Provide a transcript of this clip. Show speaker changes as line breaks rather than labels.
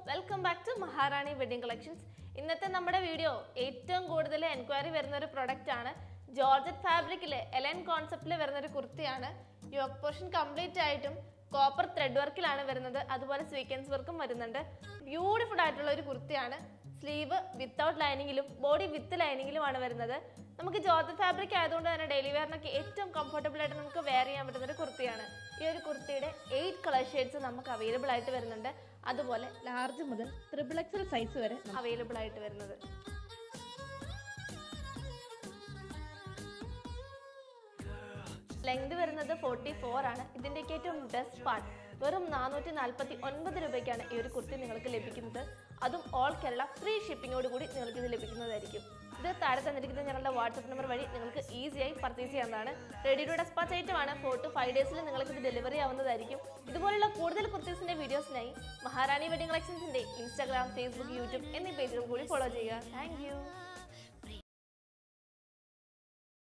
welcome back to Maharani wedding collections ഇന്നത്തെ നമ്മുടെ video ഏറ്റവും കൂടുതൽ എൻക്വയറി വരുന്ന ഒരു പ്രൊഡക്റ്റ് ആണ് ജോർജറ്റ് ഫാബ്രിക്കിലെ എലൻ കോൺസെപ്റ്റിൽ വരുന്ന ഒരു കുർത്തിയാണ് യോക്ക് പോർഷൻ കംപ്ലീറ്റ് ആയിട്ടും കോപ്പർ ത്രെഡ് വർക്കിലാണ് വരുന്നത് അതുപോലെ സ്വീക്കൻസ് വർക്കും വരുന്നുണ്ട് ബ്യൂട്ടിഫുൾ ആയിട്ടുള്ള ഒരു കുർത്തിയാണ് സ്ലീവ് വിത്തൗട്ട് ലൈനിങ്ങിലും ബോഡി വിത്ത് ലൈനിങ്ങിലുമാണ് വരുന്നത് നമുക്ക് ജോർജറ്റ് ഫാബ്രിക് ആയതുകൊണ്ട് തന്നെ ഡെയിലി വെയറിനൊക്കെ ഏറ്റവും കംഫർട്ടബിൾ ആയിട്ട് നമുക്ക് വെയർ ചെയ്യാൻ പറ്റുന്ന ഒരു കുർത്തിയാണ് ഈ ഒരു കുർത്തിയുടെ എയ്റ്റ് കളർ ഷെയ്ഡ്സ് നമുക്ക് അവൈലബിൾ ആയിട്ട് വരുന്നുണ്ട് അതുപോലെ
ലാർജ് മുതൽ ട്രിപ്പിൾ എക്സൽ സൈസ് വരെ
അവൈലബിൾ ആയിട്ട് വരുന്നത് ലെങ്ത് വരുന്നത് ഫോർട്ടി ഫോർ ആണ് ഇതിൻ്റെയൊക്കെ ഏറ്റവും ബെസ്റ്റ് പാർട്ട് വെറും നാനൂറ്റി നാൽപ്പത്തി ഒൻപത് രൂപയ്ക്കാണ് ഈ ഒരു കുർത്തി നിങ്ങൾക്ക് ലഭിക്കുന്നത് അതും ഓൾ കേരള ഫ്രീ ഷിപ്പിങ്ങോട് കൂടി നിങ്ങൾക്ക് ഇത് ലഭിക്കുന്നതായിരിക്കും ഇത് താഴെ തന്നിരിക്കുന്ന ഞങ്ങളുടെ വാട്സപ്പ് നമ്പർ വഴി നിങ്ങൾക്ക് ഈസിയായി പർച്ചേസ് ചെയ്യാവുന്നതാണ് റെഡി ടു ഡെസ്പാച്ച് ഐറ്റം ആണ് ഫോർ ടു ഫൈവ് ഡേയ്സിൽ നിങ്ങൾക്ക് ഇത് ഡെലിവറി ആവുന്നതായിരിക്കും ഇതുപോലുള്ള കൂടുതൽ കുർത്തീസിന്റെ വീഡിയോസിനായി മഹാറാണി വെഡിങ് കളക്ഷൻസിന്റെ ഇൻസ്റ്റാഗ്രാം ഫേസ്ബുക്ക് യൂട്യൂബ് എന്നീ പേജുകൾ കൂടി ഫോളോ ചെയ്യുക താങ്ക്